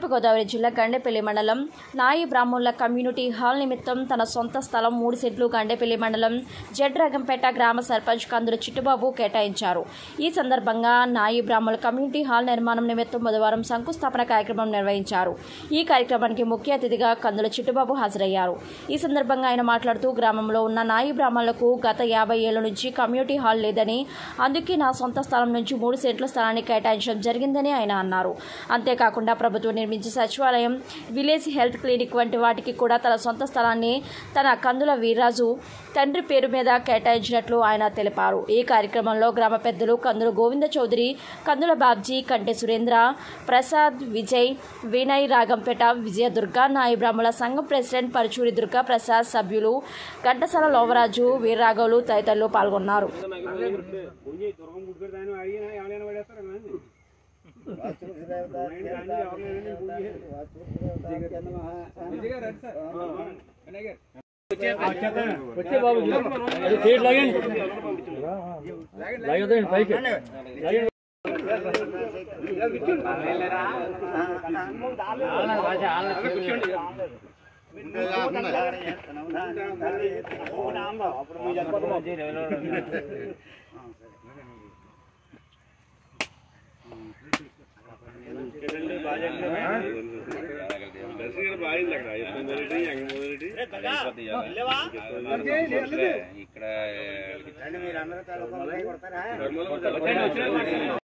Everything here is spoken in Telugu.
తూర్పుగోదావరి జిల్లా గండేపల్లి మండలం నాయి బ్రాహ్మణుల కమ్యూనిటీ హాల్ నిమిత్తం తన సొంత స్థలం మూడు సెంట్లు గండేపల్లి మండలం జడ్రాగంపేట గ్రామ సర్పంచ్ కందుల చిట్టుబాబు కేటాయించారు ఈ సందర్భంగా నాయి బ్రాహ్మణుల కమ్యూనిటీ హాల్ నిర్మాణం నిమిత్తం బుధవారం శంకుస్థాపన కార్యక్రమం నిర్వహించారు ఈ కార్యక్రమానికి ముఖ్య అతిథిగా కందుల చిట్టుబాబు హాజరయ్యారు ఈ సందర్భంగా ఆయన మాట్లాడుతూ గ్రామంలో ఉన్న నాయి బ్రాహ్మణులకు గత యాభై ఏళ్ల నుంచి కమ్యూనిటీ హాల్ లేదని అందుకే నా సొంత స్థలం నుంచి మూడు సెంట్ల స్థలాన్ని కేటాయించడం జరిగిందని ఆయన అన్నారు అంతేకాకుండా ప్రభుత్వం నిర్మించే సచివాలయం విలేజ్ హెల్త్ క్లినిక్ వంటి వాటికి కూడా తన సొంత స్థలాన్ని తన కందుల వీర్రాజు తండ్రి పేరు మీద కేటాయించినట్లు ఆయన తెలిపారు ఈ కార్యక్రమంలో గ్రామ పెద్దలు కందుల గోవింద చౌదరి కందుల బాబ్జీ కంటె సురేంద్ర ప్రసాద్ విజయ్ వినయ్ రాగంపేట విజయ దుర్గా నాయి బ్రాహ్మణ సంఘం ప్రెసిడెంట్ పరుచూరి దుర్గా ప్రసాద్ సభ్యులు ఘంటసాల లోవరాజు వీర్రాఘవులు తదితరులు పాల్గొన్నారు పోయి దుర్గం గుడిపెడతాను అడిగినా ఎవరైనా పడేస్తారా వచ్చే బాబు అది సీట్ లాగండి లాగదండి పైకి లాగండి ఇక్కడ